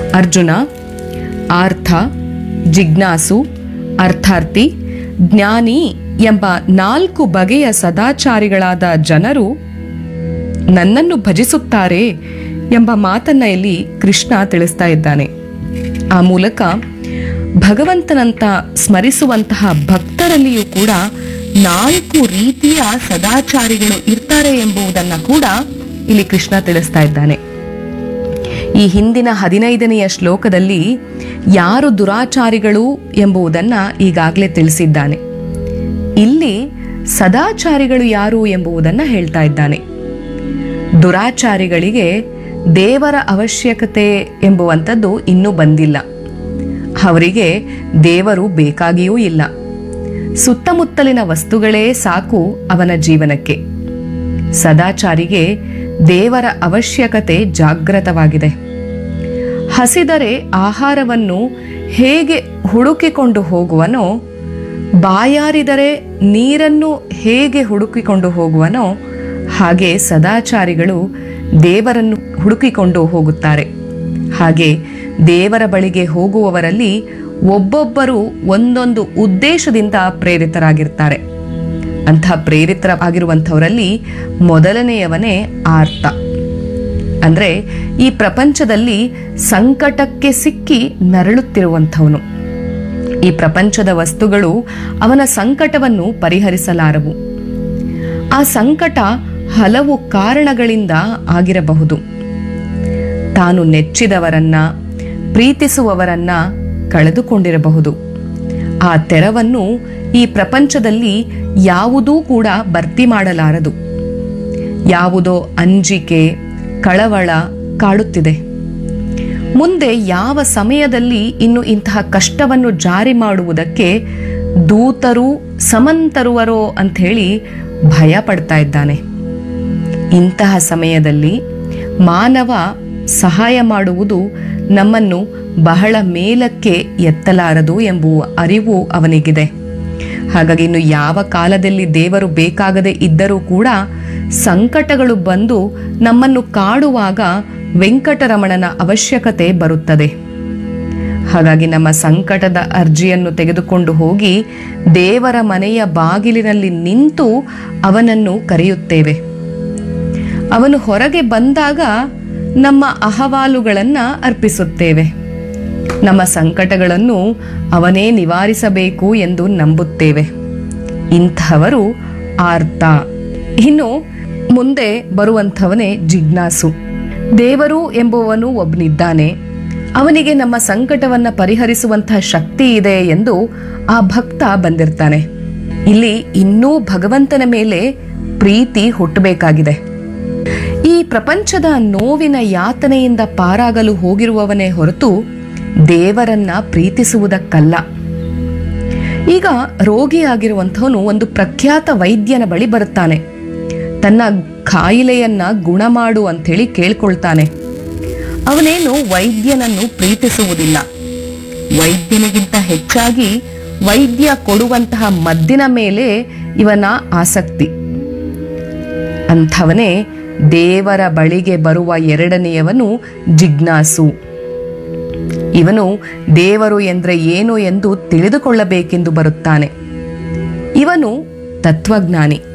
ಅರ್ಜುನ ಆರ್ಥ ಜಿಜ್ಞಾಸು ಅರ್ಥಾರ್ಥಿ ಜ್ಞಾನಿ ಎಂಬ ನಾಲ್ಕು ಬಗೆಯ ಸದಾಚಾರಿಗಳಾದ ಜನರು ನನ್ನನ್ನು ಭಜಿಸುತ್ತಾರೆ ಎಂಬ ಮಾತನ್ನ ಇಲ್ಲಿ ಕೃಷ್ಣ ತಿಳಿಸ್ತಾ ಇದ್ದಾನೆ ಆ ಮೂಲಕ ಭಗವಂತನಂತ ಸ್ಮರಿಸುವಂತಹ ಭಕ್ತರಲ್ಲಿಯೂ ಕೂಡ ನಾಲ್ಕು ರೀತಿಯ ಸದಾಚಾರಿಗಳು ಇರ್ತಾರೆ ಎಂಬುದನ್ನ ಕೂಡ ಇಲ್ಲಿ ಕೃಷ್ಣ ತಿಳಿಸ್ತಾ ಇದ್ದಾನೆ ಈ ಹಿಂದಿನ ಹದಿನೈದನೆಯ ಶ್ಲೋಕದಲ್ಲಿ ಯಾರು ದುರಾಚಾರಿಗಳು ಎಂಬುದನ್ನ ಈಗಾಗಲೇ ತಿಳಿಸಿದ್ದಾನೆ ಇಲ್ಲಿ ಸದಾಚಾರಿಗಳು ಯಾರು ಎಂಬುದನ್ನ ಹೇಳ್ತಾ ಇದ್ದಾನೆ ದುರಾಚಾರಿಗಳಿಗೆ ದೇವರ ಅವಶ್ಯಕತೆ ಎಂಬುವಂಥದ್ದು ಇನ್ನೂ ಬಂದಿಲ್ಲ ಅವರಿಗೆ ದೇವರು ಬೇಕಾಗಿಯೂ ಇಲ್ಲ ಸುತ್ತಮುತ್ತಲಿನ ವಸ್ತುಗಳೇ ಸಾಕು ಅವನ ಜೀವನಕ್ಕೆ ಸದಾಚಾರಿಗೆ ದೇವರ ಅವಶ್ಯಕತೆ ಜಾಗೃತವಾಗಿದೆ ಹಸಿದರೆ ಆಹಾರವನ್ನು ಹೇಗೆ ಹುಡುಕಿಕೊಂಡು ಹೋಗುವನೋ ಬಾಯಾರಿದರೆ ನೀರನ್ನು ಹೇಗೆ ಹುಡುಕಿಕೊಂಡು ಹೋಗುವನೋ ಹಾಗೆ ಸದಾಚಾರಿಗಳು ದೇವರನ್ನು ಹುಡುಕಿಕೊಂಡು ಹೋಗುತ್ತಾರೆ ಹಾಗೆ ದೇವರ ಬಳಿಗೆ ಹೋಗುವವರಲ್ಲಿ ಒಬ್ಬೊಬ್ಬರು ಒಂದೊಂದು ಉದ್ದೇಶದಿಂದ ಪ್ರೇರಿತರಾಗಿರ್ತಾರೆ ಅಂಥ ಪ್ರೇರಿತರಾಗಿರುವಂಥವರಲ್ಲಿ ಮೊದಲನೆಯವನೇ ಆರ್ತ ಅಂದ್ರೆ ಈ ಪ್ರಪಂಚದಲ್ಲಿ ಸಂಕಟಕ್ಕೆ ಸಿಕ್ಕಿ ನರಳುತ್ತಿರುವಂಥವನು ಈ ಪ್ರಪಂಚದ ವಸ್ತುಗಳು ಅವನ ಸಂಕಟವನ್ನು ಪರಿಹರಿಸಲಾರವು ಆ ಸಂಕಟ ಹಲವು ಕಾರಣಗಳಿಂದ ಆಗಿರಬಹುದು ತಾನು ನೆಚ್ಚಿದವರನ್ನ ಪ್ರೀತಿಸುವವರನ್ನ ಕಳೆದುಕೊಂಡಿರಬಹುದು ಆ ತೆರವನ್ನು ಈ ಪ್ರಪಂಚದಲ್ಲಿ ಯಾವುದೂ ಕೂಡ ಭರ್ತಿ ಮಾಡಲಾರದು ಯಾವುದೋ ಅಂಜಿಕೆ ಕಳವಳ ಕಾಡುತ್ತಿದೆ ಮುಂದೆ ಯಾವ ಸಮಯದಲ್ಲಿ ಇನ್ನು ಇಂತಹ ಕಷ್ಟವನ್ನು ಜಾರಿ ಮಾಡುವುದಕ್ಕೆ ದೂತರು ಸಮಂತರುವರೋ ಅಂಥೇಳಿ ಭಯ ಪಡ್ತಾ ಇದ್ದಾನೆ ಇಂತಹ ಸಮಯದಲ್ಲಿ ಮಾನವ ಸಹಾಯ ಮಾಡುವುದು ನಮ್ಮನ್ನು ಬಹಳ ಮೇಲಕ್ಕೆ ಎತ್ತಲಾರದು ಎಂಬುವ ಅರಿವು ಅವನಿಗಿದೆ ಹಾಗಾಗಿ ಇನ್ನು ಯಾವ ಕಾಲದಲ್ಲಿ ದೇವರು ಬೇಕಾಗದೆ ಇದ್ದರೂ ಕೂಡ ಸಂಕಟಗಳು ಬಂದು ನಮ್ಮನ್ನು ಕಾಡುವಾಗ ವೆಂಕಟರಮಣನ ಅವಶ್ಯಕತೆ ಬರುತ್ತದೆ ಹಾಗಾಗಿ ನಮ್ಮ ಸಂಕಟದ ಅರ್ಜಿಯನ್ನು ತೆಗೆದುಕೊಂಡು ಹೋಗಿ ದೇವರ ಮನೆಯ ಬಾಗಿಲಿನಲ್ಲಿ ನಿಂತು ಅವನನ್ನು ಕರೆಯುತ್ತೇವೆ ಅವನು ಹೊರಗೆ ಬಂದಾಗ ನಮ್ಮ ಅಹವಾಲುಗಳನ್ನು ಅರ್ಪಿಸುತ್ತೇವೆ ನಮ್ಮ ಸಂಕಟಗಳನ್ನು ಅವನೇ ನಿವಾರಿಸಬೇಕು ಎಂದು ನಂಬುತ್ತೇವೆ ಇಂಥವರು ಆರ್ತ ಇನ್ನು ಮುಂದೆ ಬರುವಂಥವನೇ ಜಿಜ್ಞಾಸು ದೇವರು ಎಂಬುವನು ಒಬ್ಬನಿದ್ದಾನೆ ಅವನಿಗೆ ನಮ್ಮ ಸಂಕಟವನ್ನ ಪರಿಹರಿಸುವಂತಹ ಶಕ್ತಿ ಇದೆ ಎಂದು ಆ ಭಕ್ತ ಬಂದಿರ್ತಾನೆ ಇಲ್ಲಿ ಇನ್ನೂ ಭಗವಂತನ ಮೇಲೆ ಪ್ರೀತಿ ಹುಟ್ಟಬೇಕಾಗಿದೆ ಈ ಪ್ರಪಂಚದ ನೋವಿನ ಯಾತನೆಯಿಂದ ಪಾರಾಗಲು ಹೋಗಿರುವವನೇ ಹೊರತು ದೇವರನ್ನ ಪ್ರೀತಿಸುವುದಕ್ಕಲ್ಲ ಈಗ ರೋಗಿಯಾಗಿರುವಂಥವನು ಒಂದು ಪ್ರಖ್ಯಾತ ವೈದ್ಯನ ಬಳಿ ಬರುತ್ತಾನೆ ತನ್ನ ಕಾಯಿಲೆಯನ್ನ ಗುಣ ಮಾಡು ಅಂಥೇಳಿ ಕೇಳ್ಕೊಳ್ತಾನೆ ಅವನೇನು ವೈದ್ಯನನ್ನು ಪ್ರೀತಿಸುವುದಿಲ್ಲ ವೈದ್ಯನಿಗಿಂತ ಹೆಚ್ಚಾಗಿ ವೈದ್ಯ ಕೊಡುವಂತಹ ಮದ್ದಿನ ಮೇಲೆ ಇವನ ಆಸಕ್ತಿ ಅಂಥವನೇ ದೇವರ ಬಳಿಗೆ ಬರುವ ಎರಡನೆಯವನು ಜಿಜ್ಞಾಸು ಇವನು ದೇವರು ಎಂದ್ರೆ ಏನು ಎಂದು ತಿಳಿದುಕೊಳ್ಳಬೇಕೆಂದು ಬರುತ್ತಾನೆ ಇವನು ತತ್ವಜ್ಞಾನಿ